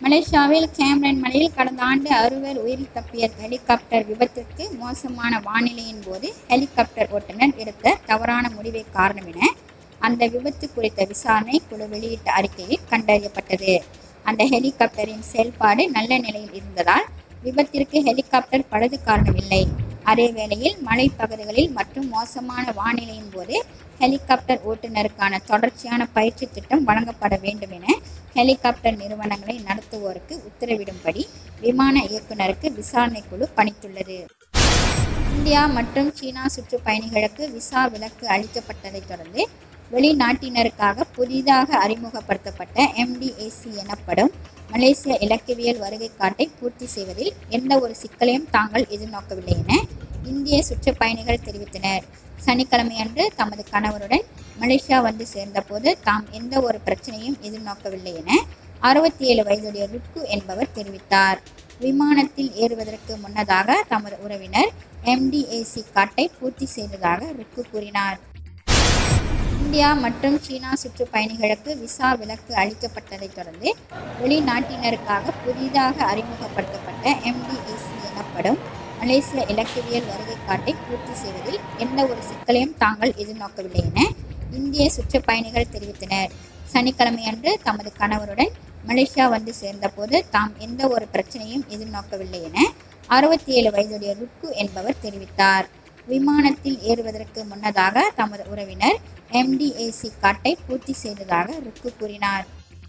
மலேசியாவில் கேம்ரன் மலையில் கடந்த ஆண்டு அறுவர் உயிர் தப்பிய ஹெலிகாப்டர் விபத்திற்கு மோசமான வானிலையின் போது ஹெலிகாப்டர் ஓட்டுநர் எடுத்த தவறான முடிவே காரணம் என அந்த விபத்து குறித்த விசாரணை குழு வெளியிட்ட அறிக்கையில் கண்டறியப்பட்டது அந்த ஹெலிகாப்டரின் செயல்பாடு நல்ல நிலையில் இருந்ததால் விபத்திற்கு ஹெலிகாப்டர் பழுது காரணமில்லை அதே வேளையில் மலைப்பகுதிகளில் மற்றும் மோசமான வானிலையின் போது ஹெலிகாப்டர் ஓட்டுநருக்கான தொடர்ச்சியான பயிற்சி திட்டம் வழங்கப்பட வேண்டும் என ஹெலிகாப்டர் நிறுவனங்களை நடத்துவோருக்கு உத்தரவிடும்படி விமான இயக்குநருக்கு விசாரணை குழு பணித்துள்ளது இந்தியா மற்றும் சீனா சுற்றுப்பயணிகளுக்கு விசா விலக்கு அளிக்கப்பட்டதைத் தொடர்ந்து வெளிநாட்டினருக்காக புதிதாக அறிமுகப்படுத்தப்பட்ட எம்டிஏசி எனப்படும் மலேசிய இலக்கியவியல் வருகை காட்டை பூர்த்தி செய்வதில் எந்த ஒரு சிக்கலையும் தாங்கள் எதிர்நோக்கவில்லை என இந்திய சுற்றுப்பயணிகள் தெரிவித்தனர் சனிக்கிழமையன்று தமது கணவருடன் மலேசியா வந்து சேர்ந்தபோது தாம் எந்த ஒரு பிரச்சனையும் எதிர்நோக்கவில்லை என அறுபத்தி ஏழு வயதுடைய ருக்கு என்பவர் தெரிவித்தார் விமானத்தில் ஏறுவதற்கு முன்னதாக தமது உறவினர் எம்டிஏசி காட்டை பூர்த்தி செய்ததாக ருக்கு கூறினார் இந்தியா மற்றும் சீனா சுற்றுப்பயணிகளுக்கு விசா விலக்கு அளிக்கப்பட்டதைத் தொடர்ந்து வெளிநாட்டினருக்காக புதிதாக அறிமுகப்படுத்தப்பட்ட எம்டிஏசி எனப்படும் மலேசிய இலக்கியவியல் வருகை காட்டை பூர்த்தி செய்வதில் எந்த ஒரு சிக்கலையும் தாங்கள் எதிர்நோக்கவில்லை என இந்திய சுற்றுப்பயணிகள் தெரிவித்தனர் சனிக்கிழமையன்று தமது கணவருடன் மலேசியா வந்து சேர்ந்தபோது தாம் எந்த ஒரு பிரச்சனையும் எதிர்நோக்கவில்லை என அறுபத்தி ஏழு வயதுடைய ருக்கு என்பவர் தெரிவித்தார் விமானத்தில் ஏறுவதற்கு முன்னதாக தமது உறவினர் எம்டிஏசி காட்டை பூர்த்தி செய்ததாக ருக்கு கூறினார்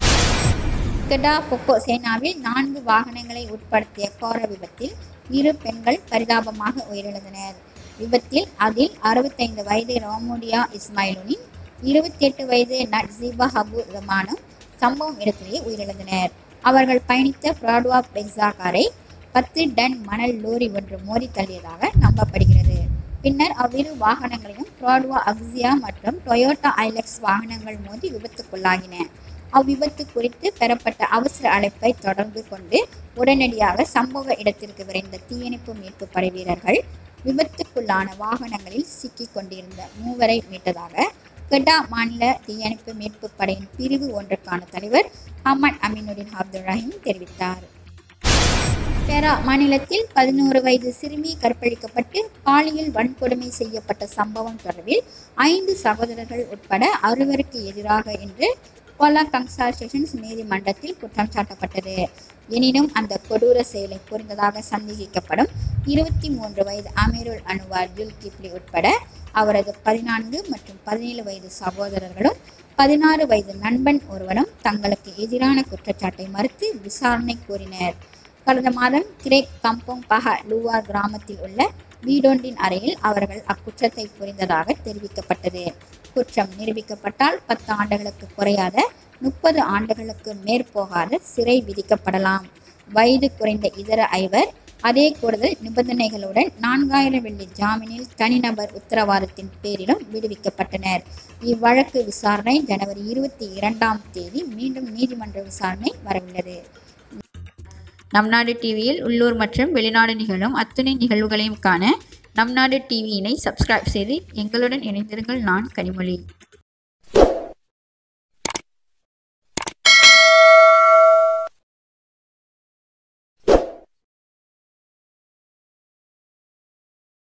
கெடா பொக்கோ சேனாவில் நான்கு வாகனங்களை உட்படுத்திய கோர விபத்தில் இரு பெண்கள் பரிதாபமாக உயிரிழந்தனர் விபத்தில் அதில் அறுபத்தைந்து வயது ரோமோடியா இஸ்மாயிலுனின் இருபத்தி எட்டு வயது நட்ஸிபா ஹபு ரமானும் சம்பவம் இடத்திலேயே உயிரிழந்தனர் அவர்கள் பயணித்த பிராட்வா பெக்ஸா காரை பத்து டன் மணல் லோரி ஒன்று மோதி தள்ளியதாக நம்பப்படுகிறது பின்னர் அவ்விரு வாகனங்களையும் பிராட்வா அக்ஸியா மற்றும் டொயோட்டா ஐலெக்ஸ் வாகனங்கள் மோதி விபத்துக்குள்ளாகின அவ்விபத்து குறித்து பெறப்பட்ட அவசர அழைப்பை தொடர்ந்து கொண்டு உடனடியாக சம்பவ இடத்திற்கு விரைந்த தீயணைப்பு மீட்பு படை வீரர்கள் விபத்துக்குள்ளான வாகனங்களில் சிக்கிக் கொண்டிருந்த மூவரை மீட்டதாக கெடா மாநில தீயணைப்பு மீட்பு படையின் பிரிவு ஒன்றுக்கான தலைவர் அஹமத் அமீனுddin அப்துல் ரஹீம் தெரிவித்தார் பெரா மாநிலத்தில் பதினோரு வயது சிறுமி கற்பழிக்கப்பட்டு பாலியல் வன்கொடுமை செய்யப்பட்ட சம்பவம் தொடர்பில் ஐந்து சகோதரர்கள் உட்பட அறுவருக்கு எதிராக இன்று கோலா கங்சார் செஷன்ஸ் நீதிமன்றத்தில் குற்றம் சாட்டப்பட்டது எனினும் அந்த கொடூர செயலை புரிந்ததாக சந்தேகிக்கப்படும் இருபத்தி மூன்று வயது அமீருல் அனுவார் ஜுல் கிப்லி உட்பட அவரது பதினான்கு மற்றும் பதினேழு வயது சகோதரர்களும் பதினாறு வயது நண்பன் ஒருவரும் தங்களுக்கு எதிரான குற்றச்சாட்டை மறுத்து விசாரணை கோரினர் கடந்த மாதம் கிரேக் கம்போங் பஹ லூவா கிராமத்தில் உள்ள வீடொன்றின் அறையில் அவர்கள் அக்குற்றத்தை புரிந்ததாக தெரிவிக்கப்பட்டது குற்றம் நிரூபிக்கப்பட்டால் பத்து ஆண்டுகளுக்கு குறையாத முப்பது ஆண்டுகளுக்கு மேற்போகாத சிறை விதிக்கப்படலாம் வயது குறைந்த இதர ஐவர் அதே கூடுதல் நிபந்தனைகளுடன் நான்காயிரம் வெள்ளி ஜாமீனில் தனிநபர் உத்தரவாதத்தின் பேரிலும் விடுவிக்கப்பட்டனர் இவ்வழக்கு விசாரணை ஜனவரி இருபத்தி இரண்டாம் தேதி மீண்டும் நீதிமன்ற விசாரணை வரவுள்ளது நம் நாடு டிவியில் உள்ளூர் மற்றும் வெளிநாடு நிகழும் அத்துணை நிகழ்வுகளையும் காண நம் நாடு டிவியினை சப்ஸ்கிரைப் செய்து எங்களுடன் இணைந்திருங்கள் நான் கனிமொழி